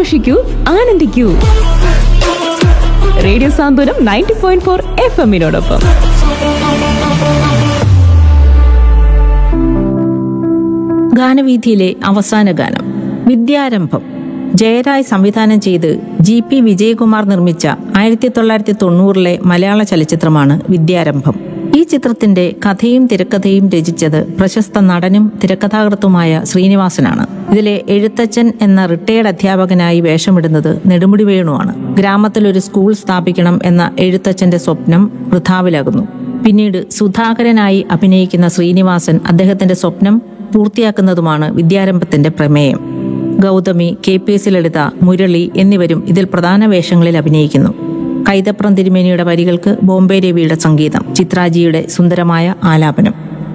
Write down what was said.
ആഘോഷിക്കൂ ആനന്ദിക്കൂ radio Santhwanam ninety point four F എമ്മിനോടൊപ്പം ഗാനവീഥിയിലെ അവസാന ഗാനം വിദ്യാരംഭം ജയരായ് സംവിധാനം ചെയ്ത് ജി പി വിജയകുമാർ നിർമ്മിച്ച ആയിരത്തി തൊള്ളായിരത്തി തൊണ്ണൂറിലെ മലയാള ചലച്ചിത്രമാണ് വിദ്യാരംഭം ഈ ചിത്രത്തിന്റെ കഥയും തിരക്കഥയും രചിച്ചത് പ്രശസ്ത നടനും തിരക്കഥാകൃത്തുമായ ശ്രീനിവാസനാണ് ഇതിലെ എഴുത്തച്ഛൻ എന്ന റിട്ടയർഡ് അധ്യാപകനായി വേഷമിടുന്നത് നെടുമുടി വേണുവാണ് ഗ്രാമത്തിൽ ഒരു സ്കൂൾ സ്ഥാപിക്കണം എന്ന എഴുത്തച്ഛന്റെ സ്വപ്നം വൃഥാവിലാകുന്നു പിന്നീട് സുധാകരനായി അഭിനയിക്കുന്ന ശ്രീനിവാസൻ അദ്ദേഹത്തിന്റെ സ്വപ്നം പൂർത്തിയാക്കുന്നതുമാണ് വിദ്യാരംഭത്തിന്റെ പ്രമേയം Gauthami K P S Lalitha Murali എന്നിവരും ഇതിൽ പ്രധാന വേഷങ്ങളിൽ അഭിനയിക്കുന്നു കൈതപ്രം തിരുമേനിയുടെ വരികൾക്ക് ബോംബെ രവിയുടെ സംഗീതം ചിത്രാജിയുടെ സുന്ദരമായ ആലാപനം